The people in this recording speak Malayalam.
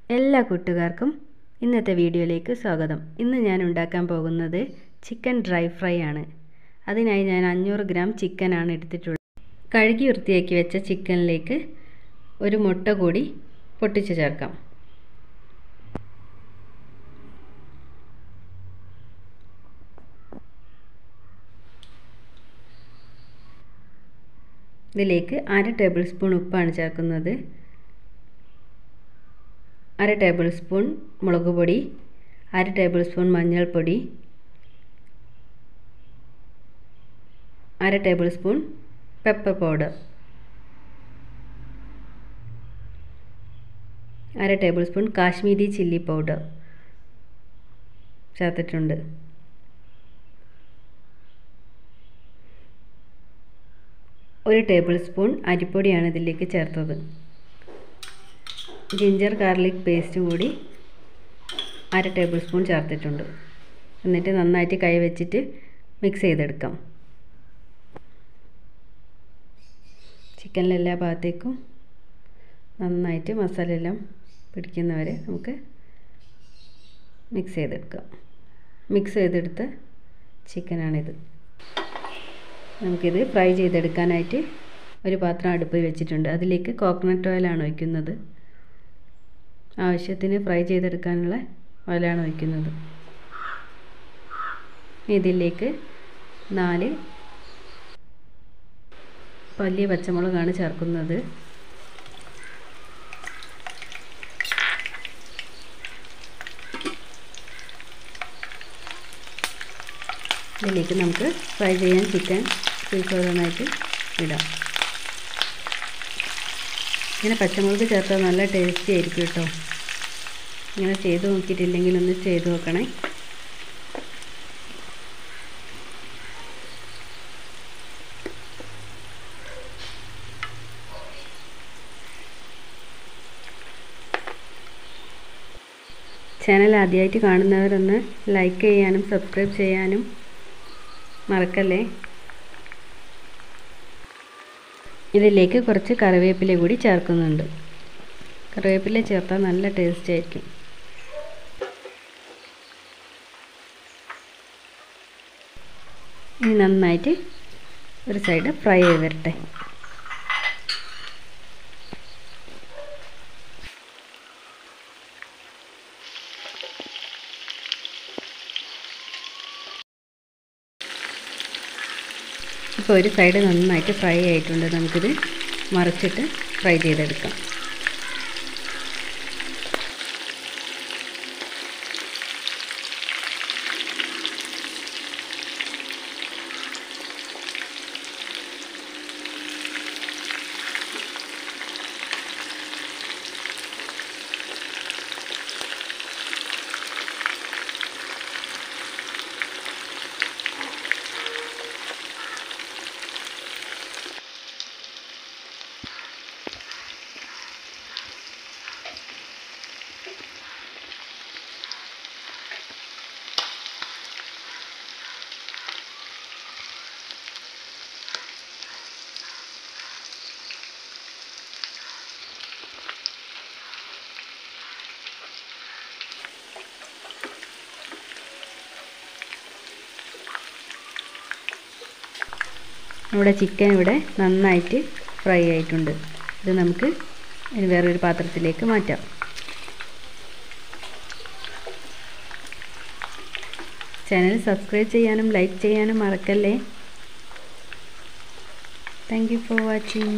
എല്ലാ കൂട്ടുകാർക്കും ഇന്നത്തെ വീഡിയോയിലേക്ക് സ്വാഗതം ഇന്ന് ഞാൻ ഉണ്ടാക്കാൻ പോകുന്നത് ചിക്കൻ ഡ്രൈ ഫ്രൈ ആണ് അതിനായി ഞാൻ അഞ്ഞൂറ് ഗ്രാം ചിക്കനാണ് എടുത്തിട്ടുള്ളത് കഴുകി വൃത്തിയാക്കി വെച്ച ചിക്കനിലേക്ക് ഒരു മുട്ട കൂടി പൊട്ടിച്ച് ചേർക്കാം ഇതിലേക്ക് അര ടേബിൾ സ്പൂൺ ഉപ്പാണ് ചേർക്കുന്നത് അര ടേബിൾ സ്പൂൺ മുളക് പൊടി അര ടേബിൾ സ്പൂൺ മഞ്ഞൾപ്പൊടി അര ടേബിൾ സ്പൂൺ പെപ്പർ പൗഡർ അര table spoon Kashmiri chilli powder ചേർത്തിട്ടുണ്ട് ഒരു ടേബിൾ സ്പൂൺ അരിപ്പൊടിയാണ് ഇതിലേക്ക് ചേർത്തത് ജിഞ്ചർ ഗാർലിക് പേസ്റ്റ് കൂടി അര ടേബിൾ സ്പൂൺ ചേർത്തിട്ടുണ്ട് എന്നിട്ട് നന്നായിട്ട് കൈ വെച്ചിട്ട് മിക്സ് ചെയ്തെടുക്കാം ചിക്കനിലെ എല്ലാ ഭാഗത്തേക്കും നന്നായിട്ട് മസാല എല്ലാം പിടിക്കുന്നവരെ നമുക്ക് മിക്സ് ചെയ്തെടുക്കാം മിക്സ് ചെയ്തെടുത്ത ചിക്കനാണിത് നമുക്കിത് ഫ്രൈ ചെയ്തെടുക്കാനായിട്ട് ഒരു പാത്രം അടുപ്പിൽ വെച്ചിട്ടുണ്ട് അതിലേക്ക് കോക്കനട്ട് ഓയിലാണ് ഒഴിക്കുന്നത് ആവശ്യത്തിന് ഫ്രൈ ചെയ്തെടുക്കാനുള്ള ഓയിലാണ് ഒഴിക്കുന്നത് ഇതിലേക്ക് നാല് വലിയ പച്ചമുളകാണ് ചേർക്കുന്നത് ഇതിലേക്ക് നമുക്ക് ഫ്രൈ ചെയ്യാൻ ചിക്കൻ പീസ് ഓരോന്നായിട്ട് ഇടാം ഇങ്ങനെ പച്ചമുളക് ചേർത്താൽ നല്ല ടേസ്റ്റി ആയിരിക്കും കേട്ടോ ഇങ്ങനെ ചെയ്ത് നോക്കിയിട്ടില്ലെങ്കിൽ ഒന്ന് ചെയ്ത് നോക്കണേ ചാനൽ ആദ്യമായിട്ട് കാണുന്നവരൊന്ന് ലൈക്ക് ചെയ്യാനും സബ്സ്ക്രൈബ് ചെയ്യാനും മറക്കല്ലേ ഇതിലേക്ക് കുറച്ച് കറിവേപ്പില കൂടി ചേർക്കുന്നുണ്ട് കറിവേപ്പില ചേർത്താൽ നല്ല ടേസ്റ്റ് ആയിരിക്കും ഇനി നന്നായിട്ട് ഒരു സൈഡ് ഫ്രൈ ചെയ്ത് വരട്ടെ ഇപ്പോൾ ഒരു സൈഡ് നന്നായിട്ട് ഫ്രൈ ആയിട്ടുണ്ട് നമുക്കിത് മറിച്ചിട്ട് ഫ്രൈ ചെയ്തെടുക്കാം ഇവിടെ ചിക്കൻ ഇവിടെ നന്നായിട്ട് ഫ്രൈ ആയിട്ടുണ്ട് ഇത് നമുക്ക് ഇനി വേറൊരു പാത്രത്തിലേക്ക് മാറ്റാം ചാനൽ സബ്സ്ക്രൈബ് ചെയ്യാനും ലൈക്ക് ചെയ്യാനും മറക്കല്ലേ താങ്ക് യു ഫോർ വാച്ചിങ്